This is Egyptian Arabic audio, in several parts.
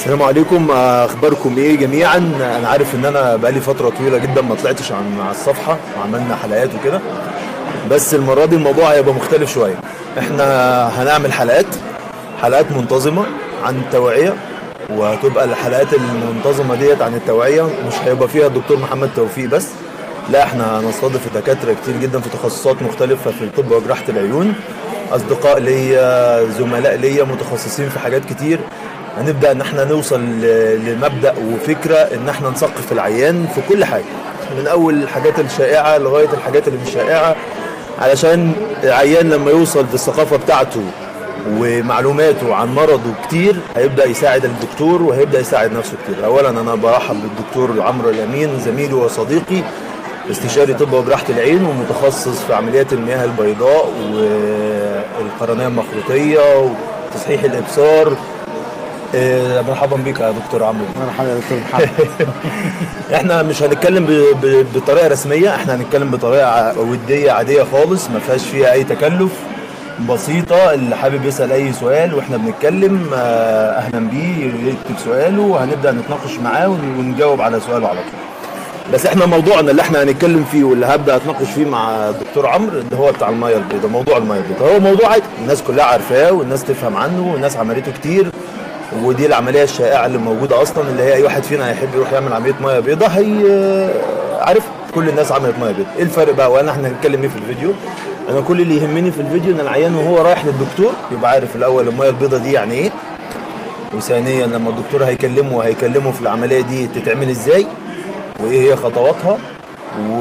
السلام عليكم اخباركم ايه جميعا انا عارف ان انا بقالي فتره طويله جدا ما طلعتش عن على الصفحه وعملنا حلقات وكده بس المره دي الموضوع هيبقى مختلف شويه احنا هنعمل حلقات حلقات منتظمه عن التوعيه وهتبقى الحلقات المنتظمه ديت عن التوعيه مش هيبقى فيها الدكتور محمد توفيق بس لا احنا هنستضيف دكاتره كتير جدا في تخصصات مختلفه في الطب وجراحه العيون اصدقاء ليا زملاء ليا متخصصين في حاجات كتير هنبدا ان احنا نوصل ل- لمبدا وفكره ان احنا نثقف العيان في كل حاجه من اول الحاجات الشائعه لغايه الحاجات اللي مش شائعه علشان العيان لما يوصل بالثقافه بتاعته ومعلوماته عن مرضه كتير هيبدا يساعد الدكتور وهيبدا يساعد نفسه كتير اولا انا برحب بالدكتور عمرو الامين زميلي وصديقي استشاري طب وجراحه العين ومتخصص في عمليات المياه البيضاء والقرنيه المخروطيه وتصحيح الابصار إيه، مرحبا بك يا دكتور عمرو مرحبا يا دكتور محمد احنا مش هنتكلم ب- ب- بطريقه رسميه احنا هنتكلم بطريقه ع- وديه عاديه خالص ما فيهاش فيها اي تكلف بسيطه اللي حابب يسال اي سؤال واحنا بنتكلم آه، اهلا بيه يكتب سؤاله وهنبدا نتناقش معاه ون- ونجاوب على سؤاله على طول بس احنا موضوعنا اللي احنا هنتكلم فيه واللي هبدا اتناقش فيه مع الدكتور عمرو اللي هو بتاع الميه البيضاء موضوع الميه البيضاء هو موضوع عادي الناس كلها عارفاه والناس تفهم عنه والناس عملته كتير ودي العمليه الشائعه اللي موجوده اصلا اللي هي اي واحد فينا هيحب يروح يعمل عمليه ميه بيضاء هي عارف كل الناس عملت ميه بيضاء ايه الفرق بقى وانا احنا هنتكلم ايه في الفيديو انا كل اللي يهمني في الفيديو ان العيان وهو رايح للدكتور يبقى عارف الاول الميه البيضاء دي يعني ايه وثانيا لما الدكتور هيكلمه هيكلمه في العمليه دي تتعمل ازاي وايه هي خطواتها و...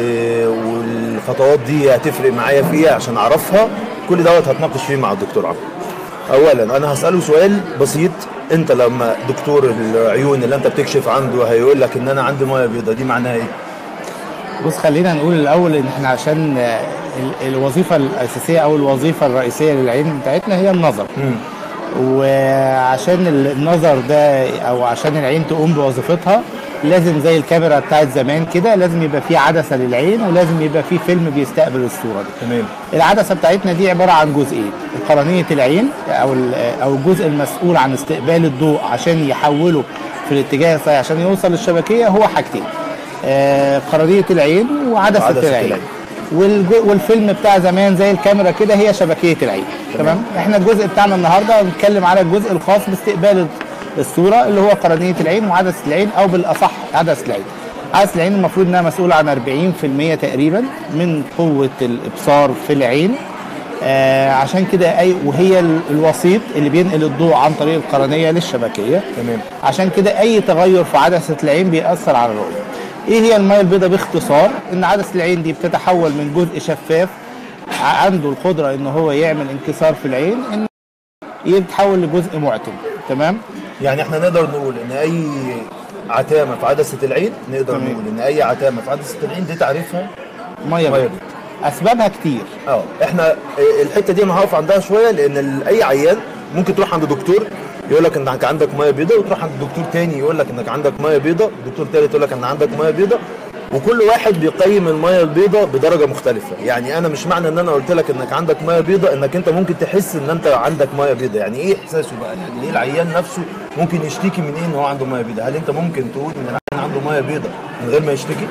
والخطوات دي هتفرق معايا في ايه عشان اعرفها كل دوت هتناقش فيه مع الدكتور عمرو اولا انا هساله سؤال بسيط انت لما دكتور العيون اللي انت بتكشف عنده هيقول لك ان انا عندي ميه بيضاء دي معناها ايه بص خلينا نقول الاول ان احنا عشان آه، ال- الوظيفه الاساسيه او الوظيفه الرئيسيه للعين بتاعتنا هي النظر وعشان ال- النظر ده او عشان العين تقوم بوظيفتها لازم زي الكاميرا بتاعت زمان كده لازم يبقى في عدسه للعين ولازم يبقى في فيلم بيستقبل الصوره دي تمام العدسه بتاعتنا دي عباره عن جزئين قرنيه العين او ال- او الجزء المسؤول عن استقبال الضوء عشان يحوله في الاتجاه الصحيح عشان يوصل للشبكيه هو حاجتين آه، قرنيه العين وعدسه, وعدسة العين, العين. والج- والفيلم بتاع زمان زي الكاميرا كده هي شبكيه العين تمام احنا الجزء بتاعنا النهارده بنتكلم على الجزء الخاص باستقبال الصوره اللي هو قرنيه العين وعدسه العين او بالاصح عدسه العين عدسه العين المفروض انها مسؤوله عن 40% تقريبا من قوه الابصار في العين آه عشان كده اي وهي ال- الوسيط اللي بينقل الضوء عن طريق القرنيه للشبكيه تمام. عشان كده اي تغير في عدسه العين بيأثر على الرؤيه ايه هي الميه البيضاء باختصار ان عدسه العين دي بتتحول من جزء شفاف ع- عنده القدره ان هو يعمل انكسار في العين ان يتحول لجزء معتم تمام يعني احنا نقدر نقول ان اي عتامه في عدسه العين نقدر تمام. نقول ان اي عتامه في عدسه العين دي تعريفها ميه ميه بيضاء بيضاء اسبابها كتير اه احنا اه، الحته دي انا هقف عندها شويه لان ال- اي عيان ممكن تروح عند دكتور يقول لك انك عندك ميه بيضاء وتروح عند دكتور تاني يقول لك انك عندك ميه بيضاء دكتور تالت يقول لك ان عندك ميه بيضاء وكل واحد بيقيم الميه البيضاء بدرجه مختلفه يعني انا مش معنى ان انا قلت لك انك عندك ميه بيضاء انك انت ممكن تحس ان انت عندك ميه بيضاء يعني ايه احساسه بقى يعني ليه العيان نفسه ممكن يشتكي من ايه ان هو عنده ميه بيضاء هل انت ممكن تقول ان العيان عنده ميه بيضاء من غير ما يشتكي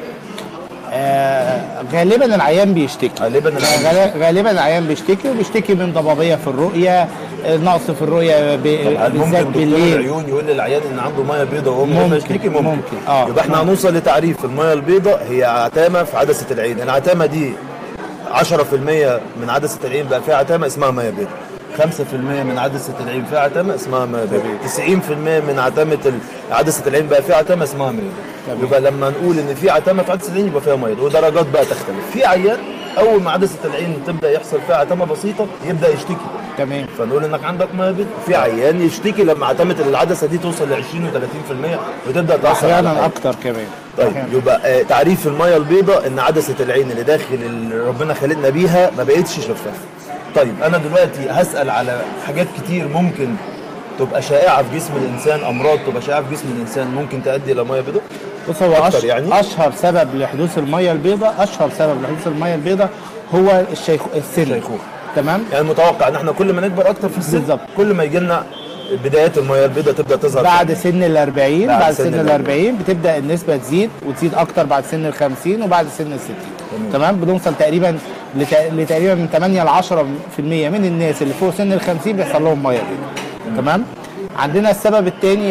آه غالبا العيان بيشتكي غالبا العيان غال- غالبا العيان بيشتكي وبيشتكي من ضبابيه في الرؤيه آه، نقص في الرؤيه ب- هل بالذات ممكن دكتور بالليل العيون يقول للعيان ان عنده ميه بيضاء وهو من غير ما ممكن، يشتكي ممكن, ممكن، آه، يبقى احنا ممكن. هنوصل لتعريف الميه البيضاء هي عتامه في عدسه العين العتامه دي 10% من عدسه العين بقى فيها عتامه اسمها ميه بيضاء 5% من عدسه العين فيها عتامه اسمها ميه بيضاء 90% من عتامه ال- عدسه العين بقى فيها عتامه اسمها ميه بيضاء يبقى لما نقول ان في عتامه في عدسه العين يبقى فيها ميه ودرجات بقى تختلف في عيان اول ما عدسه العين تبدا يحصل فيها عتامه بسيطه يبدا يشتكي تمام فنقول انك عندك ميه بيضاء في عيان يشتكي لما عتمت العدسه دي توصل ل 20 و30% وتبدا تاثر على احيانا الحياة. اكتر كمان طيب أحياناً. يبقى آه، تعريف الميه البيضاء ان عدسه العين اللي داخل اللي ربنا خلقنا بيها ما بقتش شفافه طيب انا دلوقتي هسال على حاجات كتير ممكن تبقى شائعه في جسم الانسان امراض تبقى شائعه في جسم الانسان ممكن تؤدي الى ميه بيضاء بص هو أكتر أش... يعني؟ اشهر سبب لحدوث الميه البيضاء اشهر سبب لحدوث الميه البيضاء هو الشيخ السن الشيخوخة. تمام يعني متوقع ان احنا كل ما نكبر اكتر في السن بالظبط. كل ما يجي لنا بدايات الميه البيضاء تبدا تظهر بعد سن ال 40 بعد بعد سن سن ال ال 40 بتبدا النسبه تزيد وتزيد اكتر بعد سن ال 50 وبعد سن ال 60 تمام بنوصل تقريبا لت- لتقريبا من 8 ل 10% من الناس اللي فوق سن ال 50 بيحصل لهم ميه بيضاء تمام عندنا السبب الثاني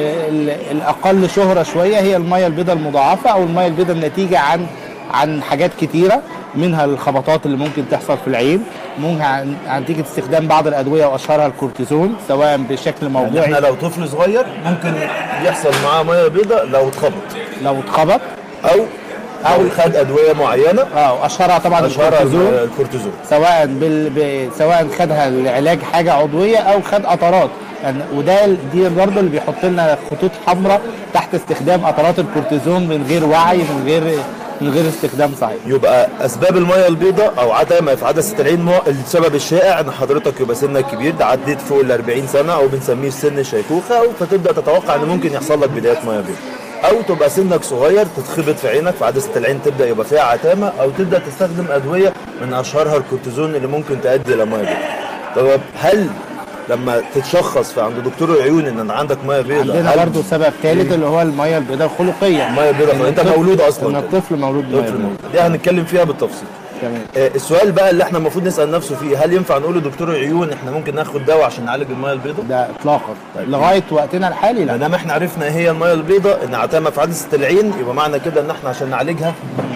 الاقل شهره شويه هي الميه البيضاء المضاعفه او الميه البيضاء النتيجه عن عن حاجات كتيره منها الخبطات اللي ممكن تحصل في العين ممكن عن عن نتيجه استخدام بعض الادويه واشهرها الكورتيزون سواء بشكل يعني موضوعي احنا لو طفل صغير ممكن يحصل معاه ميه بيضاء لو اتخبط لو اتخبط او او خد ادويه معينه اه واشهرها طبعا اشهرها الكورتيزون الكورتيزون سواء بال... ب... سواء خدها لعلاج حاجه عضويه او خد قطرات يعني وده ال- دي برضه اللي بيحط لنا خطوط حمراء تحت استخدام قطرات الكورتيزون من غير وعي من غير من غير استخدام صحيح يبقى اسباب الميه البيضاء او عدم في عدسه العين مو- السبب الشائع ان حضرتك يبقى سنك كبير ده عديت فوق ال 40 سنه او بنسميه سن الشيخوخه او فتبدا تتوقع ان ممكن يحصل لك بدايات ميه بيضاء او تبقى سنك صغير تتخبط في عينك فعدسه العين تبدا يبقى فيها عتامه او تبدا تستخدم ادويه من اشهرها الكورتيزون اللي ممكن تؤدي الى ميه بيضاء طب هل لما تتشخص في عند دكتور العيون ان عندك ميه بيضاء عندنا هل برضه سبب ثالث اللي هو الميه البيضاء الخلقيه الميه البيضاء إن انت الطفل- مولود اصلا ان كده. الطفل مولود ميه طفل بيضاء مولود. دي هنتكلم فيها بالتفصيل تمام آه، السؤال بقى اللي احنا المفروض نسال نفسه فيه هل ينفع نقول لدكتور العيون احنا ممكن ناخد دواء عشان نعالج الميه البيضاء؟ ده اطلاقا طيب. لغايه وقتنا الحالي ما لا دام احنا عرفنا ايه هي الميه البيضاء ان عتامه في عدسه العين يبقى معنى كده ان احنا عشان نعالجها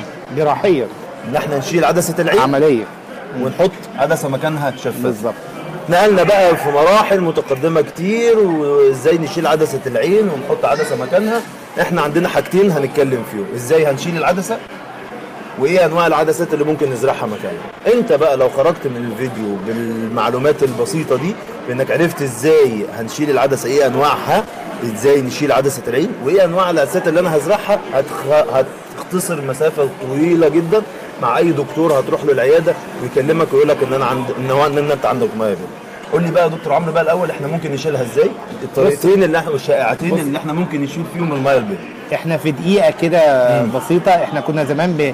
جراحيا ان احنا نشيل عدسه العين عمليه ونحط عدسه مكانها تشفف بالظبط نقلنا بقى في مراحل متقدمه كتير وازاي نشيل عدسه العين ونحط عدسه مكانها احنا عندنا حاجتين هنتكلم فيهم ازاي هنشيل العدسه وايه انواع العدسات اللي ممكن نزرعها مكانها انت بقى لو خرجت من الفيديو بالمعلومات البسيطه دي بانك عرفت ازاي هنشيل العدسه ايه انواعها ازاي نشيل عدسه العين وايه انواع العدسات اللي انا هزرعها هتخ... هتختصر مسافه طويله جدا مع اي دكتور هتروح له العياده ويكلمك ويقول لك ان انا عند ان هو ان انت عندك ميه بيضاء قول لي بقى يا دكتور عمرو بقى الاول احنا ممكن نشيلها ازاي الطريقتين اللي احنا والشائعتين اللي احنا ممكن نشيل فيهم الميه البيضاء احنا في دقيقه كده بسيطه احنا كنا زمان ب...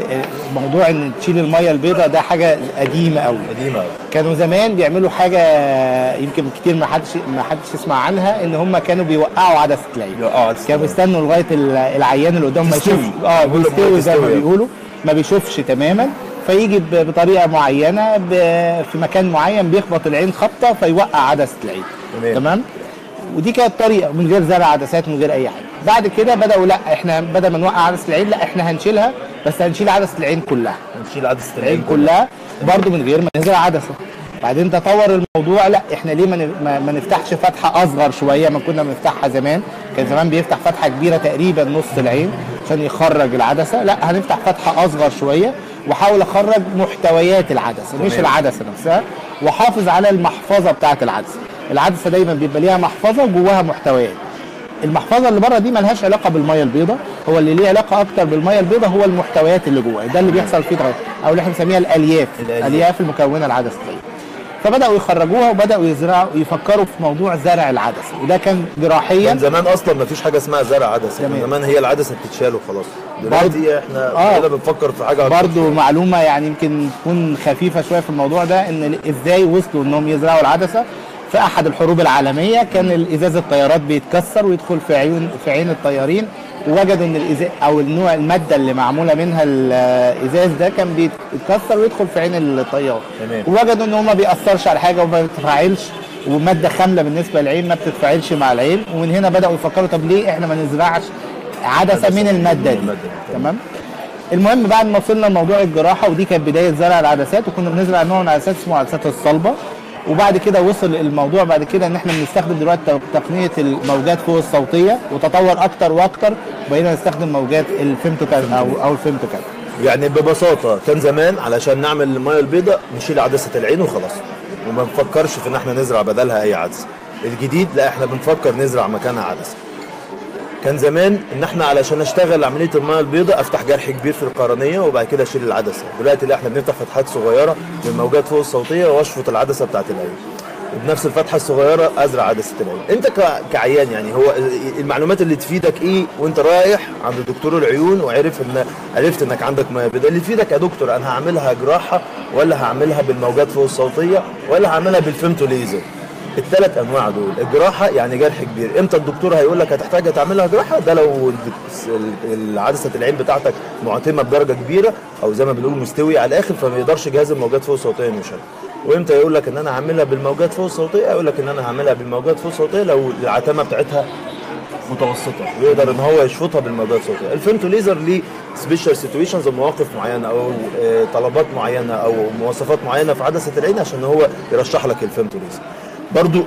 موضوع ان تشيل الميه البيضاء ده حاجه قديمه قوي قديمه أوي. كانوا زمان بيعملوا حاجه يمكن كتير ما حدش ما حدش يسمع عنها ان هم كانوا بيوقعوا عدسه العين يوقعوا عدسة كانوا بيستنوا لغايه ال- العيان اللي قدامهم ما تستوي. يشوف اه بيقولوا بيستوي زي ما تستوي. بيقولوا ما بيشوفش تماما فيجي ب- بطريقه معينه ب- في مكان معين بيخبط العين خبطه فيوقع عدسه العين تمام. تمام ودي كانت طريقه من غير زرع عدسات من غير اي حاجه بعد كده بداوا لا احنا بدل ما نوقع عدسه العين لا احنا هنشيلها بس هنشيل عدسه العين كلها نشيل عدسه العين كلها برضو من غير ما نزرع عدسه بعدين تطور الموضوع لا احنا ليه ما ن- ما, ما نفتحش فتحه اصغر شويه ما كنا بنفتحها زمان كان زمان بيفتح فتحه كبيره تقريبا نص العين عشان يخرج العدسه لا هنفتح فتحه اصغر شويه واحاول اخرج محتويات العدسه مش تمام. العدسه نفسها واحافظ على المحفظه بتاعه العدسه العدسه دايما بيبقى ليها محفظه وجواها محتويات المحفظه اللي بره دي ملهاش علاقه بالميه البيضاء هو اللي ليه علاقه اكتر بالميه البيضاء هو المحتويات اللي جوه ده اللي بيحصل فيه تغير او اللي احنا بنسميها الالياف الألياف. الالياف المكونه العدسه دي فبداوا يخرجوها وبداوا يزرعوا يفكروا في موضوع زرع العدسه وده كان جراحيا كان زمان اصلا ما فيش حاجه اسمها زرع عدسه كان تمام. زمان هي العدسه بتتشال وخلاص دلوقتي احنا آه. كده بنفكر في حاجه برضو معلومه يعني يمكن تكون خفيفه شويه في الموضوع ده ان ازاي وصلوا انهم يزرعوا العدسه في احد الحروب العالميه كان الازاز الطيارات بيتكسر ويدخل في عيون في عين الطيارين ووجدوا ان الازاز او النوع الماده اللي معموله منها الازاز ده كان بيتكسر ويدخل في عين الطيار تمام. ووجدوا ان هو ما بيأثرش على حاجه وما بيتفاعلش وماده خامله بالنسبه للعين ما بتتفاعلش مع العين ومن هنا بداوا يفكروا طب ليه احنا ما نزرعش عدسه من الماده دي المادة دي. تمام المهم بعد ما وصلنا لموضوع الجراحه ودي كانت بدايه زرع العدسات وكنا بنزرع نوع من العدسات اسمه العدسات الصلبه وبعد كده وصل الموضوع بعد كده ان احنا بنستخدم دلوقتي تقنيه الموجات فوق الصوتيه وتطور اكتر واكتر بقينا نستخدم موجات الفيمتوكال او او الفيمتوكال يعني ببساطه كان زمان علشان نعمل الميه البيضاء نشيل عدسه العين وخلاص وما نفكرش في ان احنا نزرع بدلها اي عدسه الجديد لا احنا بنفكر نزرع مكانها عدسه كان زمان ان احنا علشان اشتغل عمليه الميه البيضاء افتح جرح كبير في القرنيه وبعد كده اشيل العدسه دلوقتي لا احنا بنفتح فتحات صغيره بالموجات فوق الصوتيه واشفط العدسه بتاعت العين وبنفس الفتحه الصغيره ازرع عدسه العين انت ك- كعيان يعني هو المعلومات اللي تفيدك ايه وانت رايح عند دكتور العيون وعرف ان عرفت انك عندك ميه بيضاء اللي يفيدك يا دكتور انا هعملها جراحه ولا هعملها بالموجات فوق الصوتيه ولا هعملها بالفيمتو ليزر الثلاث انواع دول الجراحه يعني جرح كبير امتى الدكتور هيقول لك هتحتاج تعملها جراحه ده لو ال- عدسه العين بتاعتك معتمه بدرجه كبيره او زي ما بنقول مستوي على الاخر فما يقدرش جهاز الموجات فوق الصوتيه انه يشغل وامتى يقول لك ان انا هعملها بالموجات فوق الصوتيه يقول لك ان انا هعملها بالموجات فوق الصوتيه لو العتمه بتاعتها متوسطه ويقدر ان هو يشفطها بالموجات الصوتيه الفيمتو ليزر ليه سبيشال سيتويشنز ومواقف معينه او آه، طلبات معينه او مواصفات معينه في عدسه العين عشان هو يرشح لك الفيمتو ليزر برضو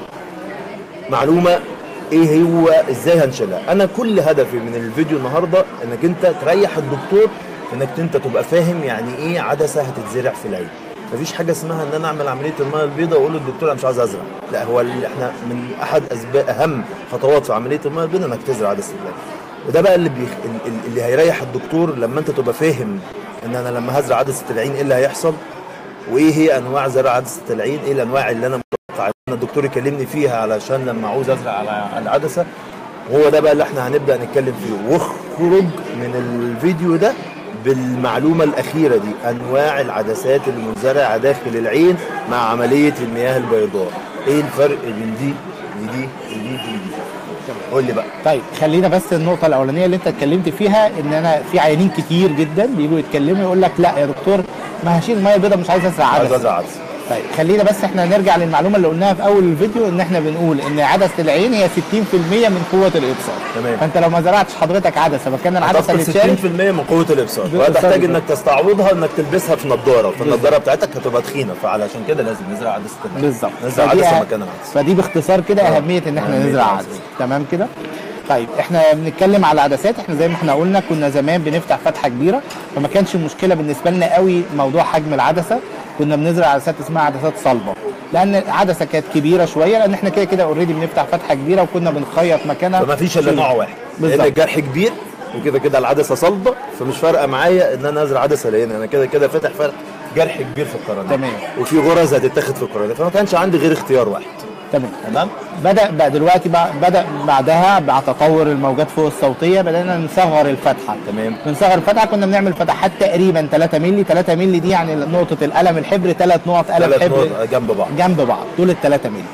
معلومه ايه هو ازاي هنشيلها انا كل هدفي من الفيديو النهارده انك انت تريح الدكتور انك انت تبقى فاهم يعني ايه عدسه هتتزرع في العين مفيش حاجه اسمها ان انا اعمل عمليه الميه البيضاء واقول للدكتور انا مش عايز ازرع لا هو اللي احنا من احد اسباب اهم خطوات في عمليه الميه البيضاء انك تزرع عدسه العين وده بقى اللي بيخ... ال- ال- اللي هيريح الدكتور لما انت تبقى فاهم ان انا لما هزرع عدسه العين ايه اللي هيحصل وايه هي انواع زرع عدسه العين ايه الانواع اللي انا متوقع ان الدكتور يكلمني فيها علشان لما عاوز ازرع على العدسه وهو ده بقى اللي احنا هنبدا نتكلم فيه واخرج من الفيديو ده بالمعلومه الاخيره دي انواع العدسات المنزرعه داخل العين مع عمليه المياه البيضاء ايه الفرق بين دي ودي ودي ودي قول لي بقى طيب خلينا بس النقطة الأولانية اللي أنت اتكلمت فيها إن أنا في عيانين كتير جدا بيجوا يتكلموا يقول لك لا يا دكتور ما هشيل المية البيضاء مش عايز أزرع عايز عدسة ازرع عدسه طيب خلينا بس احنا نرجع للمعلومه اللي قلناها في اول الفيديو ان احنا بنقول ان عدسه العين هي 60% من قوه الابصار تمام. فانت لو ما زرعتش حضرتك عدسه مكان العدسه اللي هتفقد اتشالت 60% من قوه الابصار بالظبط. وهتحتاج انك تستعوضها انك تلبسها في نظاره فالنظاره بتاعتك هتبقى تخينه فعلشان كده لازم نزرع عدسه العين. بالظبط نزرع فدي عدسه أه- مكان العدسه فدي باختصار كده آه. اهميه ان احنا أهمية نزرع العدسة. عدسه تمام كده طيب احنا بنتكلم على العدسات احنا زي ما احنا قلنا كنا زمان بنفتح فتحه كبيره فما كانش مشكله بالنسبه لنا قوي موضوع حجم العدسه كنا بنزرع عدسات اسمها عدسات صلبه لان العدسه كانت كبيره شويه لان احنا كده كده اوريدي بنفتح فتحه كبيره وكنا بنخيط مكانها فما فيش الا شيل. نوع واحد لان بالظبط. الجرح كبير وكده كده العدسه صلبه فمش فارقه معايا ان انا ازرع عدسه لان انا كده كده فاتح فرق جرح كبير في القرنيه تمام. وفي غرز هتتاخد في القرنيه فما كانش عندي غير اختيار واحد تمام تمام بدا بقى دلوقتي بقى بدا بعدها مع تطور الموجات فوق الصوتيه بدانا نصغر الفتحه تمام. بنصغر الفتحه كنا بنعمل فتحات تقريبا 3 مللي 3 مللي دي يعني نقطه القلم الحبر ثلاث نقط قلم ثلاث حبر نقط جنب بعض جنب بعض دول ال 3 مللي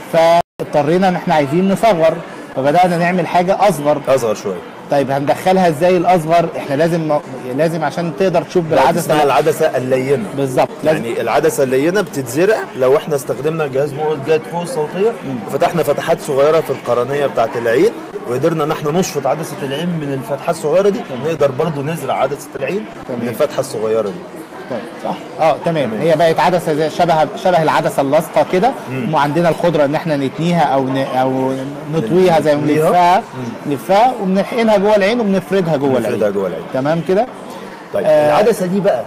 فاضطرينا ان احنا عايزين نصغر فبدانا نعمل حاجه اصغر اصغر شويه طيب هندخلها ازاي الاصغر احنا لازم لازم عشان تقدر تشوف اسمها بالعدسه العدسه اللينه بالظبط لازم يعني العدسه اللينه بتتزرع لو احنا استخدمنا جهاز موجات فوق الصوتيه وفتحنا فتحات صغيره في القرنيه بتاعه العين وقدرنا ان احنا نشفط عدسه العين من الفتحه الصغيره دي نقدر برضو نزرع عدسه العين من تمام. الفتحه الصغيره دي طيب صح اه تمام هي بقت عدسه زي شبه شبه العدسه اللاصقه كده وعندنا القدره ان احنا نتنيها او ن... او نطويها زي ما نطويها. بنلفها نلفها وبنحقنها جوه العين وبنفردها جوه نفردها العين جوه العين تمام كده طيب آه. العدسه دي بقى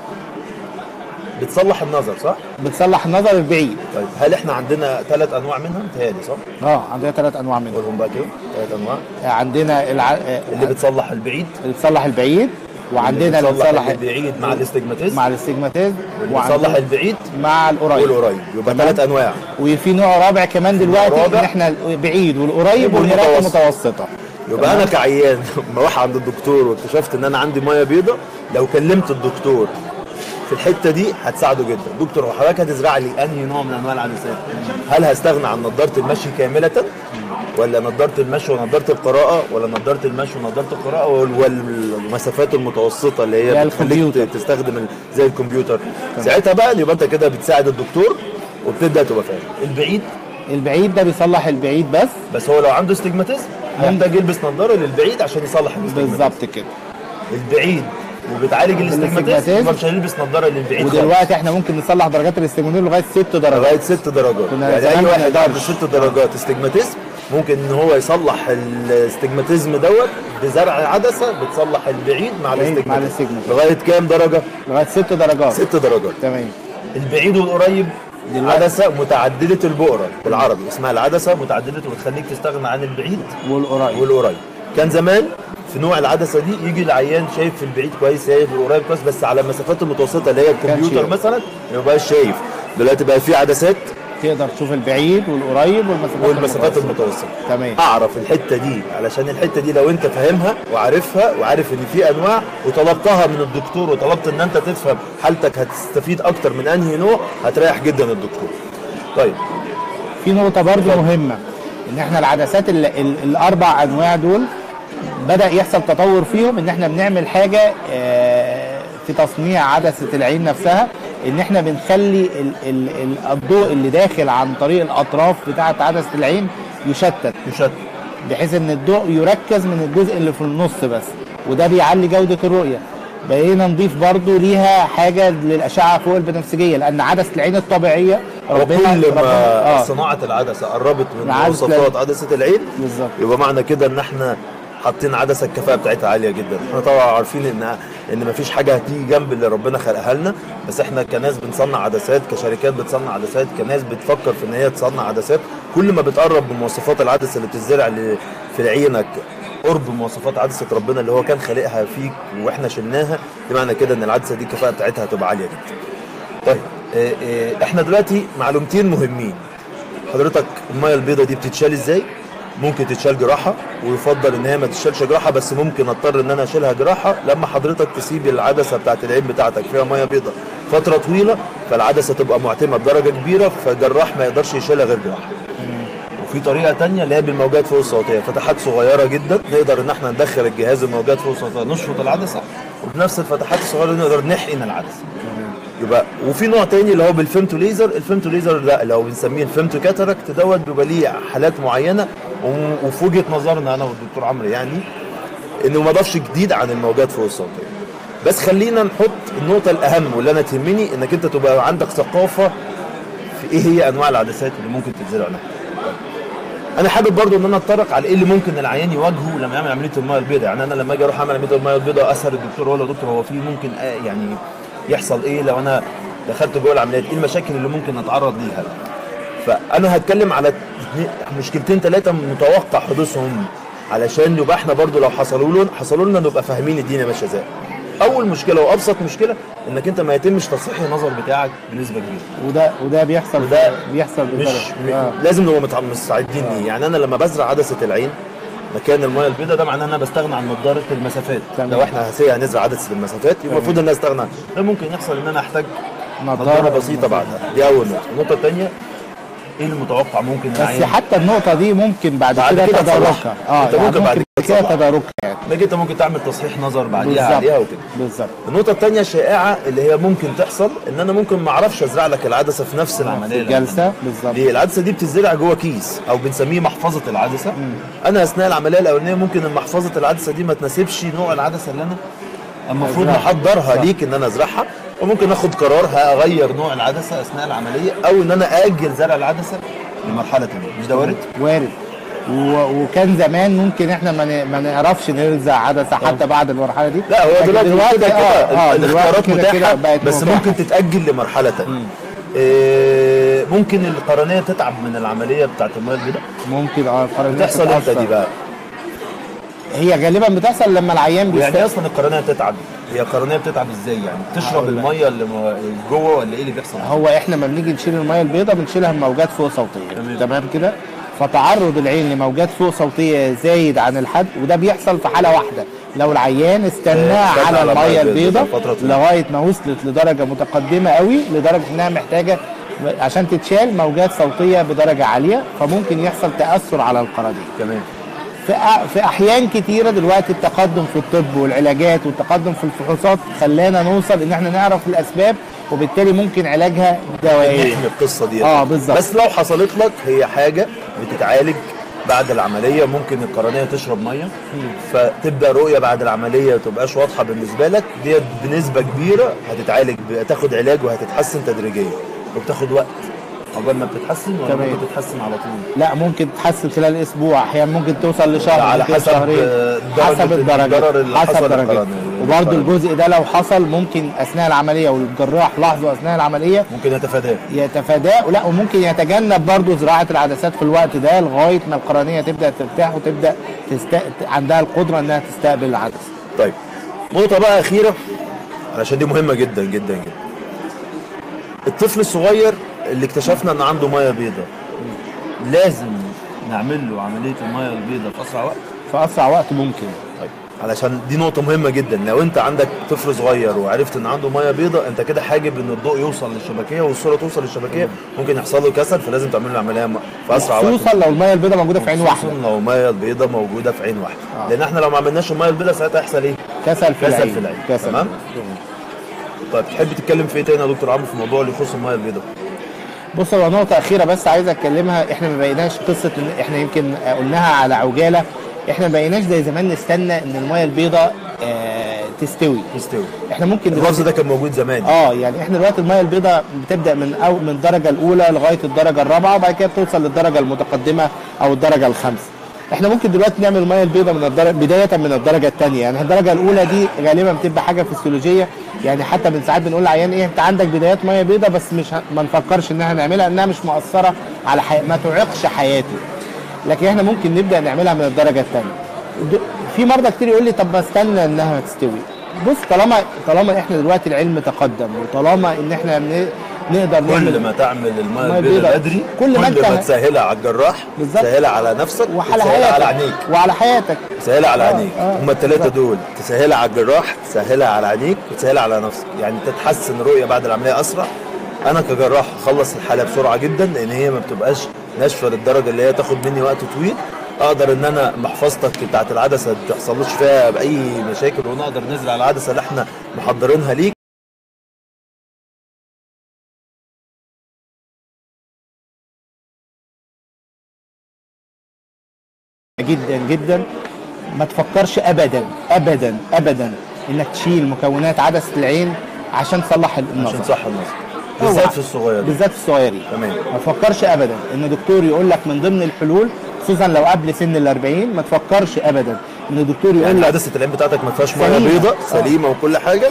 بتصلح النظر صح؟ بتصلح النظر البعيد طيب هل احنا عندنا ثلاث انواع منها؟ متهيألي صح؟ اه عندنا ثلاث انواع منها قولهم بقى كده ثلاث انواع آه، عندنا الع... آه، اللي بتصلح البعيد اللي بتصلح البعيد وعندنا اللي بتصلح بتصلح البعيد مع الاستجماتيزم مع الاستجماتيزم واللي بتصلح البعيد مع القريب والقريب يبقى تمام. ثلاث انواع وفي نوع رابع كمان دلوقتي رابع. ان احنا البعيد والقريب والمرايه والمتوسط. المتوسطه يبقى انا كعيان لما اروح عند الدكتور واكتشفت ان انا عندي ميه بيضاء لو كلمت الدكتور في الحته دي هتساعده جدا دكتور هو حضرتك هتزرع لي انهي نوع من انواع العدسات هل هستغنى عن نظاره المشي كامله ولا نظاره المشي ونظاره القراءه ولا نظاره المشي ونظاره القراءه وال- والمسافات المتوسطه اللي زي هي بتخليك الكمبيوتر. تستخدم ال- زي الكمبيوتر ساعتها بقى يبقى انت كده بتساعد الدكتور وبتبدا تبقى فاهم البعيد البعيد ده بيصلح البعيد بس بس هو لو عنده استجماتيزم هيحتاج يلبس نظاره للبعيد عشان يصلح الاستجماتيزم بالظبط كده البعيد وبتعالج الاستجماتيزم الاستجماتيزم. يبقى مش هنلبس نظاره للبعيد خالص. ودلوقتي احنا ممكن نصلح درجات الاستجماتيزم لغايه ست درجات لغايه ست درجات كنا يعني زمان اي ما واحد نقدرش. عنده ست درجات استجماتيزم ممكن ان هو يصلح الاستجماتيزم دوت بزرع عدسه بتصلح البعيد مع بعيد مع الاستجماتيزم الاستجماتيزم. لغايه كام درجه؟ لغايه ست درجات ست درجات تمام البعيد والقريب دلوقتي- عدسه متعدده البؤره بالعربي اسمها العدسه متعدده وبتخليك تستغنى عن البعيد والقريب والقريب كان زمان في نوع العدسه دي يجي العيان شايف في البعيد كويس شايف القريب كويس بس على المسافات المتوسطه اللي هي الكمبيوتر شايف. مثلا ما يبقاش شايف دلوقتي بقى في عدسات تقدر تشوف البعيد والقريب والمسافات والمسافات المتوسطة. المتوسطه تمام اعرف الحته دي علشان الحته دي لو انت فاهمها وعارفها وعارف ان في انواع وطلبتها من الدكتور وطلبت ان انت تفهم حالتك هتستفيد اكتر من انهي نوع هتريح جدا الدكتور طيب في نقطه برضو مهمه ان احنا العدسات ال ال الاربع انواع دول بدا يحصل تطور فيهم ان احنا بنعمل حاجه آه، في تصنيع عدسه العين نفسها ان احنا بنخلي ال ال ال الضوء اللي داخل عن طريق الاطراف بتاعه عدسه العين يشتت مشتت بحيث ان الضوء يركز من الجزء اللي في النص بس وده بيعلي جودة الرؤية بقينا نضيف برضو ليها حاجة للأشعة فوق البنفسجية لأن عدسة العين الطبيعية وكل ما آه صناعة العدسة قربت من عدسة مواصفات عدسة العين بالظبط يبقى معنى كده ان احنا حاطين عدسه الكفاءه بتاعتها عاليه جدا احنا طبعا عارفين ان ان مفيش حاجه هتيجي جنب اللي ربنا خلقها لنا بس احنا كناس بنصنع عدسات كشركات بتصنع عدسات كناس بتفكر في ان هي تصنع عدسات كل ما بتقرب من مواصفات العدسه اللي بتزرع ل- في عينك قرب مواصفات عدسه ربنا اللي هو كان خالقها فيك واحنا شلناها بمعنى كده ان العدسه دي الكفاءه بتاعتها هتبقى عاليه جدا طيب اه اه احنا دلوقتي معلومتين مهمين حضرتك الميه البيضاء دي بتتشال ازاي ممكن تتشال جراحه ويفضل ان هي ما تتشالش جراحه بس ممكن اضطر ان انا اشيلها جراحه لما حضرتك تسيب العدسه بتاعت العين بتاعتك فيها ميه بيضاء فتره طويله فالعدسه تبقى معتمه بدرجه كبيره فالجراح ما يقدرش يشيلها غير جراحه وفي طريقه تانية اللي هي بالموجات فوق الصوتيه فتحات صغيره جدا نقدر ان احنا ندخل الجهاز الموجات فوق الصوتيه نشفط العدسه وبنفس الفتحات الصغيره دي نقدر نحقن العدسه يبقى وفي نوع تاني اللي هو بالفيمتو ليزر الفيمتو ليزر ده اللي هو بنسميه الفيمتو كاتاراكت دوت بيبقى ليه حالات معينه و- وفي وجهه نظرنا انا والدكتور عمرو يعني انه ما ضافش جديد عن الموجات فوق الصوتيه بس خلينا نحط النقطه الاهم واللي انا تهمني انك انت تبقى عندك ثقافه في ايه هي انواع العدسات اللي ممكن تتزرع لها انا حابب برضو ان انا اتطرق على ايه اللي ممكن العيان يواجهه لما يعمل عمليه الميه البيضاء يعني انا لما اجي اروح اعمل عمليه الميه البيضاء اسال الدكتور اقول له يا دكتور هو في ممكن آه يعني يحصل ايه لو انا دخلت جوه العمليات ايه المشاكل اللي ممكن اتعرض ليها فانا هتكلم على اتنين- مشكلتين ثلاثه متوقع حدوثهم علشان يبقى احنا برضو لو حصلوا لنا حصلوا لنا نبقى فاهمين الدنيا ماشيه ازاي اول مشكله وابسط مشكله انك انت ما يتمش تصحيح النظر بتاعك بنسبه كبيره وده وده بيحصل وده بيحصل مش بالدرجة. م... آه. لازم نبقى متع- مستعدين ليه يعني انا لما بزرع عدسه العين مكان الميه البيضاء ده معناه ان انا بستغنى عن نضاره المسافات تمام. لو احنا هسي هنزرع عدسه المسافات يبقى المفروض ان انا استغنى عنها. ده ممكن يحصل ان انا احتاج نضاره بسيطه بعدها دي اول نقطه النقطه الثانيه ايه المتوقع ممكن بس العين حتى النقطة دي ممكن بعد, بعد كده كده تداركها تصلحها. اه أنت يعني ممكن بعد كده كده تصلحها. تداركها يعني انك انت ممكن تعمل تصحيح نظر بعديها بالظبط. عليها وكده بالظبط النقطة الثانية الشائعة اللي هي ممكن تحصل ان انا ممكن ما اعرفش ازرع لك العدسة في نفس العملية اللي الجلسة عملناها. بالظبط ليه؟ العدسة دي بتتزرع جوه كيس او بنسميه محفظة العدسة انا اثناء العملية الاولانية ممكن محفظة العدسة دي ما تناسبش نوع العدسة اللي انا المفروض أزرعها. محضرها صح. ليك ان انا ازرعها وممكن اخد قرار هغير نوع العدسة اثناء العملية او ان انا اجل زرع العدسة لمرحلة تانية مش ده وارد؟ وارد و- وكان زمان ممكن احنا ما ن- ما نعرفش نرزع عدسه حتى بعد المرحله دي لا هو لكن دلوقتي, كده كده اه اه دلوقتي الاختيارات كده كده متاحة بقت بس متاحة. ممكن تتأجل لمرحلة تانية إيه ممكن القرنية تتعب من العملية بتاعت المياه البيضاء ممكن اه القرنية بتحصل امتى تتأثر. دي بقى؟ هي غالبا بتحصل لما العيان يعني بيست... ايه اصلا القرنية تتعب؟ هي القرنية بتتعب ازاي يعني؟ تشرب هقول لك. المية اللي م- جوه ولا ايه اللي بيحصل؟ هو احنا لما بنيجي نشيل الميه البيضاء بنشيلها بموجات فوق صوتيه تمام. تمام كده فتعرض العين لموجات فوق صوتيه زايد عن الحد وده بيحصل في حاله واحده لو العيان استنى آه، استنى على على الميه المية البيضاء البيضاء فترة طويلة. لغايه ما وصلت لدرجه متقدمه قوي لدرجه انها محتاجه عشان تتشال موجات صوتيه بدرجه عاليه فممكن يحصل تاثر على القرنيه تمام في أ- في احيان كتيره دلوقتي التقدم في الطب والعلاجات والتقدم في الفحوصات خلانا نوصل ان احنا نعرف الاسباب وبالتالي ممكن علاجها دوائيا نحمي القصة دي اه بالظبط. بس لو حصلت لك هي حاجة بتتعالج بعد العملية ممكن القرنية تشرب مية فتبدأ رؤية بعد العملية ما تبقاش واضحة بالنسبة لك ديت بنسبة كبيرة هتتعالج هتاخد علاج وهتتحسن تدريجيا وبتاخد وقت عقبال ما بتتحسن ولا تمام. ممكن تتحسن على طول لا ممكن تتحسن خلال اسبوع احيانا ممكن توصل لشهر على ممكن حسب، شهرين آه، درجة حسب الدرجه الضرر اللي حسب حصل درجة للقرنية. وبرده للقرنية. الجزء ده لو حصل ممكن اثناء العمليه والجراح لاحظه اثناء العمليه ممكن يتفاداه يتفاداه لا وممكن يتجنب برضه زراعه العدسات في الوقت ده لغايه ما القرنيه تبدا ترتاح وتبدا تست... عندها القدره انها تستقبل العدسه طيب نقطة بقى أخيرة علشان دي مهمة جدا جدا جدا الطفل الصغير اللي اكتشفنا إن عنده مية بيضاء لازم نعمل له عملية المية البيضاء في أسرع وقت في اسرع وقت ممكن طيب علشان دي نقطة مهمة جدا لو انت عندك طفل صغير وعرفت ان عنده ميه بيضاء انت كده حاجب ان الضوء يوصل للشبكية والصورة توصل للشبكية ممكن يحصل له كسل فلازم تعمل له عملية م- في اسرع وقت خصوصا لو الميه البيضاء موجوده في عين واحده خصوصا لو ميه بيضاء موجودة في عين واحدة آه. لان احنا لو ما عملناش الميه البيضاء ساعتها هيحصل ايه؟ كسل في كسل العين في العين كسل تمام؟ طيب تحب تتكلم في ايه تاني يا دكتور عمرو في الموضوع اللي يخص الميه البيضاء؟ بص هو نقطة أخيرة بس عايز أتكلمها إحنا ما بقيناش قصة إن إحنا يمكن قلناها على عجالة إحنا ما بقيناش زي زمان نستنى إن المية البيضاء آه تستوي يستوي إحنا ممكن اللفظ دلوقتي ده كان موجود زمان اه يعني احنا دلوقتي الميه البيضاء بتبدا من أو من الدرجه الاولى لغايه الدرجه الرابعه وبعد كده بتوصل للدرجه المتقدمه او الدرجه الخامسه احنا ممكن دلوقتي نعمل الميه البيضاء من الدرجه بدايه من الدرجه الثانيه يعني الدرجه الاولى دي غالبا بتبقى حاجه فسيولوجيه يعني حتى من ساعات بنقول للعيان ايه انت عندك بدايات ميه بيضاء بس مش ه- ما نفكرش ان احنا نعملها انها مش مؤثره على حي... ما تعيقش حياته لكن احنا ممكن نبدا نعملها من الدرجه الثانيه د- في مرضى كتير يقول لي طب ما استنى انها تستوي بص طالما طالما احنا دلوقتي العلم تقدم وطالما ان احنا ن- نقدر كل نعمل ما تعمل الميه المية البيضاء البيضاء. بدري كل كل ما ما, أنت- تسهلها على الجراح بالظبط. تسهلها على نفسك وعلى تسهلها على حياتك عينيك وعلى حياتك تسهلها على آه، عينيك آه، هما الثلاثه بالظبط. دول تسهلها على الجراح تسهلها على عينيك وتسهلها على نفسك يعني تتحسن الرؤيه بعد العمليه اسرع انا كجراح اخلص الحاله بسرعه جدا لان هي ما بتبقاش ناشفه للدرجه اللي هي تاخد مني وقت طويل اقدر ان انا محفظتك بتاعت العدسه ما تحصلش فيها باي مشاكل ونقدر ننزل على العدسه اللي احنا محضرينها ليك جدا جدا ما تفكرش ابدا ابدا ابدا انك تشيل مكونات عدسه العين عشان تصلح النظر عشان صح النظر اوعى. بالذات في الصغير بالذات في الصغيرين تمام. ما تفكرش ابدا ان دكتور يقول لك من ضمن الحلول خصوصا لو قبل سن ال 40 ما تفكرش ابدا ان الدكتور يقول يعني لك عدسه العين بتاعتك ما فيهاش ميه سليمة. بيضاء آه. سليمه وكل حاجه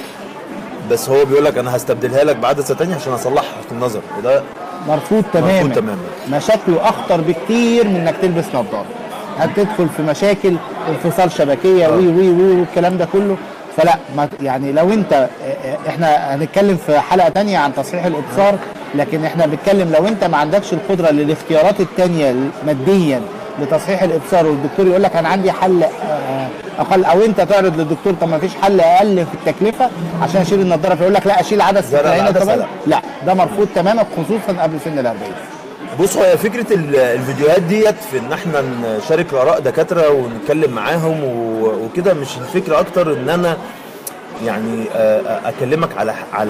بس هو بيقول لك انا هستبدلها لك بعدسه تانية عشان اصلحها في النظر وده مرفوض تماما تماما. مشاكله اخطر بكتير من انك تلبس نظاره هتدخل في مشاكل انفصال شبكيه وي وي وي والكلام ده كله فلا ما يعني لو انت اه، اه، احنا هنتكلم في حلقه تانية عن تصحيح الابصار لكن احنا بنتكلم لو انت ما عندكش القدره للاختيارات التانية ماديا لتصحيح الابصار والدكتور يقول لك انا عندي حل اه، اقل او انت تعرض للدكتور طب ما فيش حل اقل في التكلفه عشان اشيل النضاره فيقول لك لا اشيل عدسه زرع العين العدسة الطبيعية. لا. لا ده مرفوض تماما خصوصا قبل سن ال 40 بص هو فكره ال- الفيديوهات ديت في ان احنا نشارك اراء دكاتره ونتكلم معاهم و- وكده مش الفكره اكتر ان انا يعني آه، آه، اكلمك على على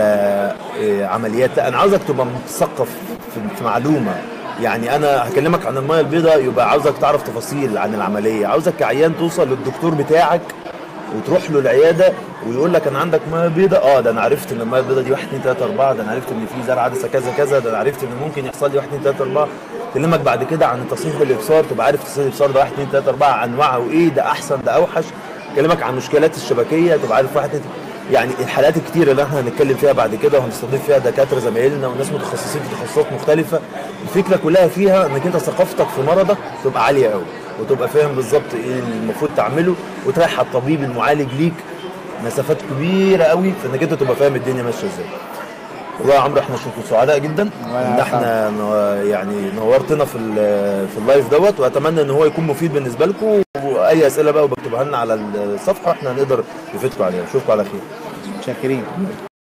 آه، عمليات لا انا عاوزك تبقى مثقف في في معلومه يعني انا هكلمك عن الميه البيضاء يبقى عاوزك تعرف تفاصيل عن العمليه عاوزك كعيان توصل للدكتور بتاعك وتروح له العياده ويقول لك انا عندك ميه بيضاء اه ده انا عرفت ان الميه البيضاء دي 1 2 3 4 ده انا عرفت ان في زرع عدسه كذا كذا ده انا عرفت ان ممكن يحصل لي 1 2 3 4 اكلمك بعد كده عن تصحيح الابصار تبقى عارف تصحيح الابصار ده 1 2 3 4 انواعه وايه ده احسن ده اوحش اكلمك عن مشكلات الشبكيه تبقى عارف 1 2 يعني الحالات الكتيره اللي احنا هنتكلم فيها بعد كده وهنستضيف فيها دكاتره زمايلنا وناس متخصصين في تخصصات مختلفه الفكره كلها فيها انك انت ثقافتك في مرضك تبقى عاليه قوي وتبقى فاهم بالظبط ايه المفروض تعمله وتريح على الطبيب المعالج ليك مسافات كبيره قوي في انك انت تبقى فاهم الدنيا ماشيه ازاي والله يا عمرو احنا كنتوا سعداء جدا وأنا ان احنا نو- يعني نورتنا في ال- في اللايف دوت واتمنى ان هو يكون مفيد بالنسبه لكم واي اسئله بقى وبكتبها لنا على الصفحه احنا نقدر نفيدكم عليها نشوفكم على خير شاكرين